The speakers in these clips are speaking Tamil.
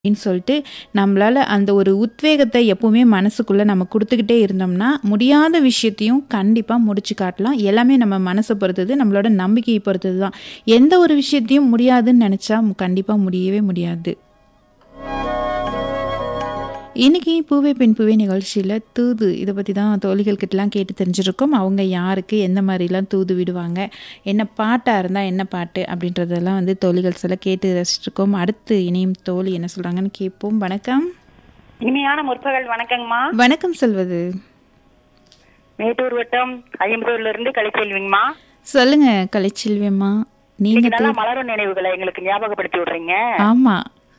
அப்படின்னு சொல்லிட்டு நம்மளால அந்த ஒரு உத்வேகத்தை எப்பவுமே மனசுக்குள்ள நம்ம குடுத்துக்கிட்டே இருந்தோம்னா, முடியாத விஷயத்தையும் கண்டிப்பா முடிச்சு காட்டலாம். எல்லாமே நம்ம மனச பொறுத்தது, நம்மளோட நம்பிக்கைய பொறுத்தது தான். எந்த ஒரு விஷயத்தையும் முடியாதுன்னு நெனச்சா கண்டிப்பா முடியவே முடியாது. இன்னைக்கு பூவே பெண் பூவே நிகழ்ச்சியில தூது இத பத்தி தான் தோழிகள் கிட்டலாம் கேட்டு தெரிஞ்சிருக்கோம். அவங்க யாருக்கு எந்த மாரிலாம் தூது விடுவாங்க, என்ன பாட்டா இருந்தா என்ன பாட்டு அப்படின்றதெல்லாம் வந்து தோழிகள் சொல்ல கேட்டு ரசிச்சிருக்கோம். அடுத்து இணையும் தோழி என்ன சொல்றாங்கன்னு கேட்போம். வணக்கம். இனிமையான முற்பகல் வணக்கங்கம்மா வணக்கம் சொல்வது. மேட்டூர் வட்டம் ஐம்பதூர்ல இருந்து கலைச்செல்விங்கம்மா சொல்லுங்க கலைச்செல்வி அம்மா. நீங்க இன்னைக்கு நல்லா தூ மலரும் நினைவுகளை எங்களுக்கு ஞாபகப்படுத்தி விடுறீங்க ஆமா.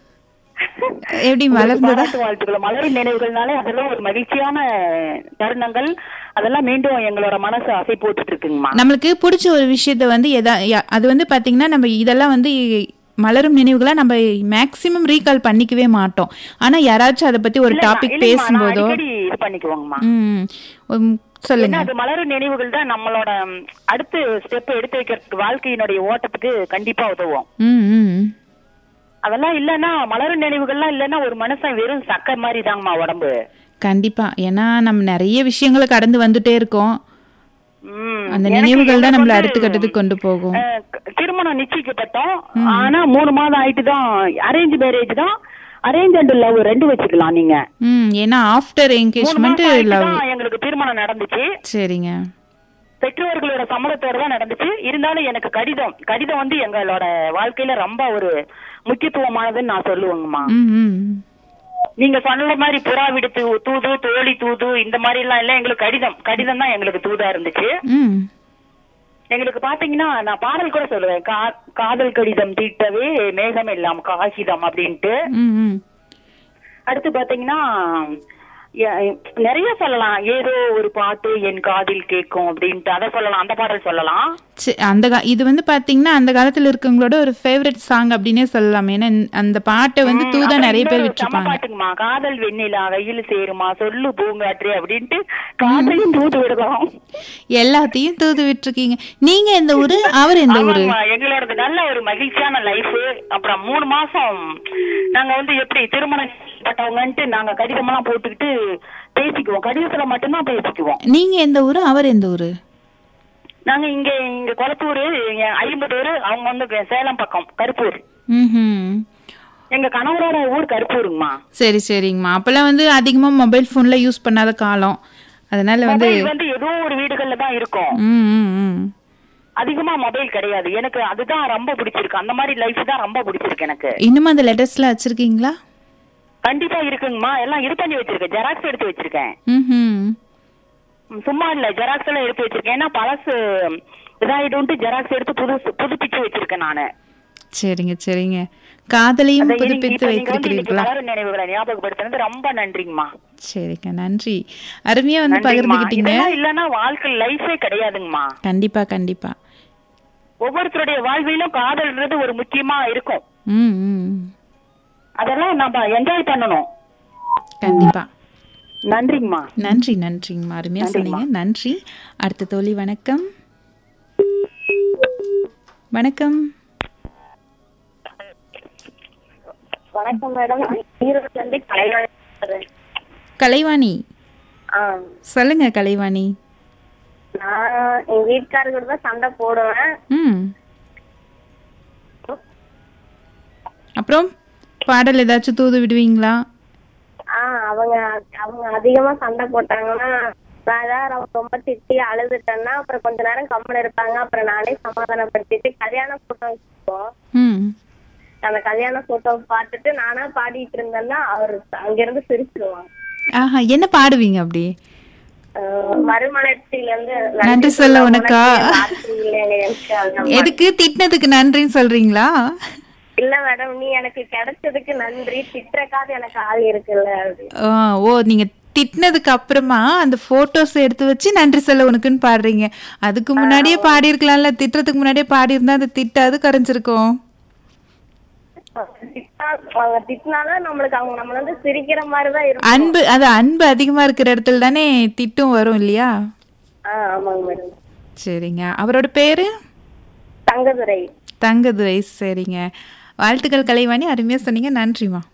எப்படி உங்களுக்கு மலர்ந்ததா? பாராட்டு வாழ்த்துக்கள் மலரும் நினைவுகள்னாலே அதெல்லாம் ஒரு மகிழ்ச்சியான தருணங்கள் அதெல்லாம் மீண்டும் எங்களோட மனசு அசை போட்டுட்டு இருக்குங்கம்மா நம்மளுக்கு புடிச்ச ஒரு விஷயத்த வந்து எதா ய- அது வந்து பாத்தீங்கன்னா நம்ம இதெல்லாம் வந்து மலரும் நினைவுகளா நம்ம மேக்சிமம் ரீகால் பண்ணிக்கவே மாட்டோம். ஆனா யாராச்சும் அத பத்தி ஒரு இல்லைம்மா, டாபிக் இல்லைம்மா, நான் பேசும்போதோ அடிக்கடி இது பண்ணிக்குவோங்கம்மா ம் உம், சொல்லுங்க. ஏன்னா அது மலரும் நினைவுகள் தான் நம்மளோட ம், அடுத்து ஸ்டெப் எடுத்து வைக்கிறதுக்கு வாழ்க்கையினுடைய ஓட்டத்துக்கு கண்டிப்பா உதவும் ம் ம் அதெல்லாம் இல்லன்னா மலரும் நினைவுகள்லாம் இல்லன்னா ஒரு மனுஷன் வெறும் சக்கை மாதிரி தாங்கம்மா உடம்பு கண்டிப்பா. ஏன்னா நம்ம நிறைய விஷயங்கள கடந்து வந்துட்டே இருக்கோம். ம். அந்த எனக்கு நினைவுகள் தான் எனக்கு நம்மள வந்து, அடுத்த கட்டத்துக்கு கொண்டு போகும். அஹ், க- திருமணம் நிச்சயிக்கப்பட்டோம் ஆனா மூணு மாதம் ஆயிட்டு தான் அரேஞ்ச் மேரேஜ் தான் அரேஞ்ச் அண்ட் லவ் ரெண்டு வச்சுக்கலாம் நீங்க ம் ஏன்னா ஆஃப்டர் மூணு என்கேஜ்மெண்ட் மாசம் ஆயிட்டு லவ் தான் எங்களுக்கு திருமணம் நடந்துச்சு சரிங்க. பெற்றோர்களோட சம்மதத்தோட தான் நடந்துச்சு இருந்தாலும் எனக்கு கடிதம் கடிதம் வந்து எங்களோட வாழ்க்கையில ரொம்ப ஒரு முக்கியத்துவமானதுன்னு நான் சொல்லுவேங்கம்மா ம் ம் நீங்க சொன்ன மாதிரி புறா விடு தூ- தூது தோழி தூது இந்த மாதிரி எல்லாம் இல்ல எங்களுக்கு கடிதம் கடிதம் தான் எங்களுக்கு தூதா இருந்துச்சு ம் எங்களுக்கு பாத்தீங்கன்னா நான் பாடல் கூட சொல்லுவேன் கா- காதல் கடிதம் தீட்டவே மேகம் எல்லாம் காகிதம் அப்படின்ட்டு ம் ம் அடுத்து பாத்தீங்கன்னா எ- நிறைய சொல்லலாம் ஏதோ ஒரு பாட்டு என் காதில் கேட்கும் அப்படின்ட்டு அதை சொல்லலாம் அந்த பாடல் சொல்லலாம் சி- அந்த கா இது வந்து பாத்தீங்கன்னா அந்த காலத்துல இருக்கவங்களோட ஒரு ஃபேவரட் சாங் அப்படின்னே சொல்லலாம் ஏன்னா இந்த- அந்த பாட்டை வந்து தூதா அப்புறம் நிறைய பேர் இன்னொரு செம விட்டுருப்பாங்க பாட்டுங்கம்மா காதல் வெண்ணிலா வெயில் சேருமா சொல்லு பூங்காற்று அப்படின்ட்டு காதலையும் தூது விடலாம் எல்லாத்தையும் தூது விட்டுருக்கீங்க நீங்க எந்த ஊரு அவர் எந்த ஊரு ஆமாம்மா, எங்களோடது நல்ல ஒரு மகிழ்ச்சியான லைஃப் அப்புறம் மூணு மாசம் நாங்க வந்து எப்படி திருமணம் பட்டவங்கன்ட்டு நாங்க கடிதமெல்லாம் போட்டுக்கிட்டு பேசிக்குவோம் கடிதத்துல மட்டும்தான் பேசிக்குவோம் நீங்க எந்த ஊரு அவர் எந்த ஊரு நாங்க இங்க இங்க கொளத்தூர் ஐம்பதூர் அவங்க வந்து சேலம் பக்கம் கருப்பூர் ம் எங்க கணவரோட ஊர் கருப்பூருங்கம்மா சரி சரிங்கம்மா அப்பெல்லாம் வந்து அதிகமா மொபைல் போன்ல யூஸ் பண்ணாத காலம் அதனால வந்து மொபைல் வந்து ஏதோ ஒரு வீடுகள்ல தான் இருக்கும் ம் ம் ம் அதிகமா மொபைல் கிடையாது எனக்கு அதுதான் ரொம்ப பிடிச்சிருக்கு அந்த மாதிரி லைஃப் தான் ரொம்ப பிடிச்சிருக்கு எனக்கு இன்னும் அந்த லெட்டர்ஸ்லாம் வச்சிருக்கீங்களா கண்டிப்பா இருக்குங்கம்மா எல்லாம் இது பண்ணி வச்சிருக்கேன் ஜெராக்ஸ் எடுத்து வச்சிருக்கேன் ம் ம், சும்மா இல்ல ஜெராக்ஸ் எல்லாம் எடுத்து வச்சிருக்கேன் ஏன்னா பழசு இதாயிடும்ட்டு ஜெராக்ஸ் எடுத்து புதுசு புதுப்பிச்சு வச்சிருக்கேன் நானு சரிங்க சரிங்க காதலையும் அதை இன்னைக்கு- புதுப்பித்து இப்ப நீங்க வந்து இன்னைக்கு வைத்திருக்கிறீர்களா மலரும் நினைவுகளை ஞாபகப்படுத்தினது ரொம்ப நன்றிங்கம்மா சரிங்க நன்றி அருமையா வந்து நன்றிங்கம்மா. பகிர்ந்துக்கிட்டீங்க இதெல்லாம் இல்லன்னா வாழ்க்கை லைஃபே கிடையாதுங்கம்மா கண்டிப்பா கண்டிப்பா ஒவ்வொருத்தருடைய வாழ்விலும் காதல்ன்றது ஒரு முக்கியமா இருக்கும் ம் ம் அதெல்லாம் நம்ம என்ஜாய் பண்ணணும் கண்டிப்பா நன்றிங்கம்மா நன்றி நன்றிங்கம்மா அருமையா சொன்னீங்க நன்றி அடுத்த தோழி வணக்கம் வணக்கம் வணக்கம் மேடம் ஈரோட்ல இருந்து கலைவாணி பேசுறேன். கலைவாணி ஆ சொல்லுங்க கலைவாணி நான் எங்க வீட்டுக்காரரு கூட தான் சண்டை போடுவேன் ம் அப்புறம் பாடல் ஏதாச்சும் தூது விடுவீங்களா ஆ அவங்க அவங்க அதிகமா சண்டை போட்டாங்கன்னா நான் ஏதாவது அவங்க ரொம்ப திட்டி அழுதுட்டேன்னா அப்புறம் கொஞ்ச நேரம் கம்மன் இருப்பாங்க அப்புறம் நானே சமாதானப்படுத்திட்டு கல்யாண போட்டோ வச்சுப்போம் ம் அந்த கல்யாண போட்டோ பார்த்துட்டு நானா பாடிட்டு இருந்தேன்னா அவர் அங்கிருந்து சிரிச்சிருவாங்க ஆஹா என்ன பாடுவீங்க அப்படி ஆஹ் மறுமலர்ச்சியில இருந்து நன்றி சொல்ல உனக்கா? உனக்கு வார்த்தை இல்லைங்க எனக்கு அந்த மாதிரி. எதுக்கு திட்டினதுக்கு நன்றின்னு சொல்றீங்களா இல்ல மேடம் நீ எனக்கு கிடைச்சதுக்கு நன்றி திட்டுறக்காவது எனக்கு ஆள் இருக்குல்ல அப்படி. ஆ, ஓ நீங்க திட்டினதுக்கு அப்புறமா அந்த போட்டோஸ் எடுத்து வச்சு நன்றி சொல்ல உனக்குன்னு பாடுறீங்க அதுக்கு முன்னாடியே பாடியிருக்கலாம்ல திட்டுறதுக்கு முன்னாடியே பாடியிருந்தா அந்த திட்டாது கரைஞ்சிருக்கும் திட்டினா அவங்க திட்டினாலும் நம்மளுக்கு அவங்க நம்மள வந்து சிரிக்கிற மாதிரிதான் இருக்கும் அன்பு அது அன்பு அதிகமா இருக்கிற இடத்துல தானே திட்டும் வரும் இல்லையா ஆஹ் ஆமாங்க மேடம் சரிங்க அவரோட பேரு தங்கதுரை தங்கதுரை சரிங்க வாழ்த்துக்கள் கலைவாணி அருமையா சொன்னீங்க நன்றிமா